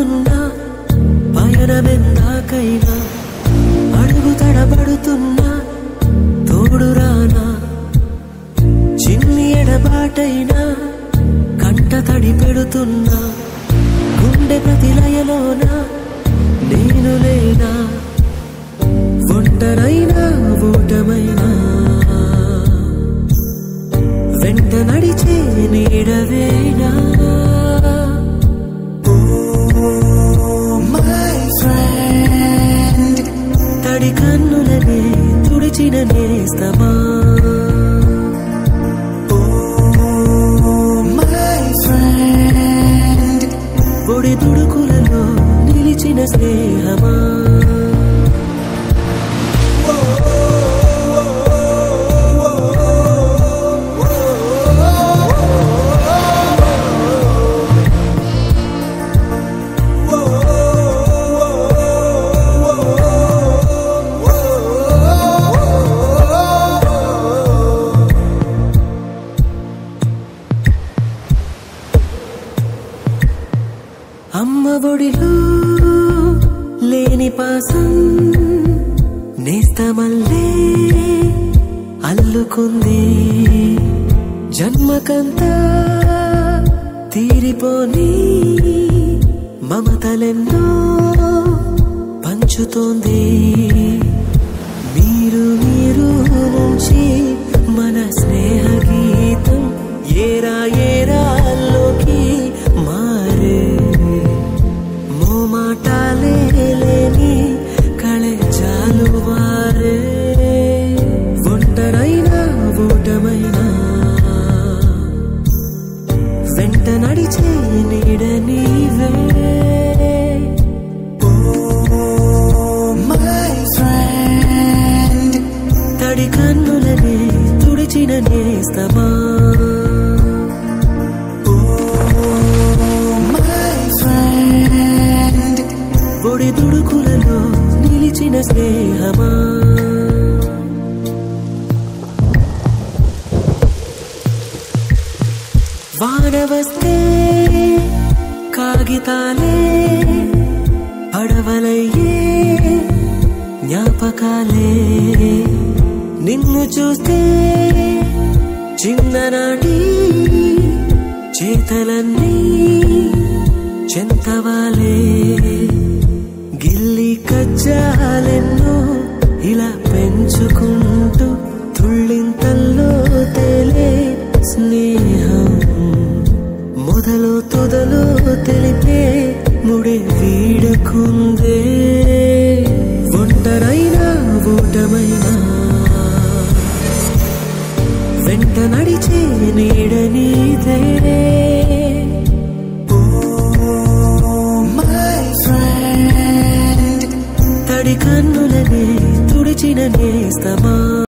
పడుతున్నా పయనమెందాకైనా అడుగు తడబడుతున్నా తోడు రానా చిన్ని ఎడబాటైనా కంట తడి పెడుతున్నా గుండె ప్రతి లయలోన నేను లేనా ఒంటరైనా ఓటమైనా వెంట నడిచే నీడవేనా my friend. తడి కన్నులనే తుడిచిన నేస్తమా My friend. ఒడి తుడుకులలో నిలిచిన స్నేహమా అమ్మ ఒడిలో లేని పాసం నేస్తమల్లే అల్లుకుంది జన్మకంతా తీరిపోని మమతలెన్నో పంచుతోంది మీరు మీరు నుంచి మన స్నేహ గీతం ఏరా ఏరాల్లోకి మారే మోమాటాలే లేని కళే చాలు వారే ఒంటరైనా ఓటమైనా వెంట నడిచే నీడ నీవే My friend. తడి కన్నులనే తుడిచిన నేస్తమా My friend. ఒడి తుడుకులలో నిలిచిన స్నేహమా వాన వస్తే కాగితాలే పడవలయ్యే జ్ఞాపకాలే నిన్ను చూస్తే చిన్ననాటి చేతలన్నీ చెంతవాలే గిల్లి కజ్జాలెన్నో ఇలా పెంచుకుంటూ తుళ్ళింతల్లో తేలే స్నేహం మొదలు తుదలు తెలిపే ముడే వీడకుందే ఒంటరైనా ఓటమైనా వెంట నడిచే నీడ నీదే My friend. తడి కన్నులనే తుడిచిన నేస్తమా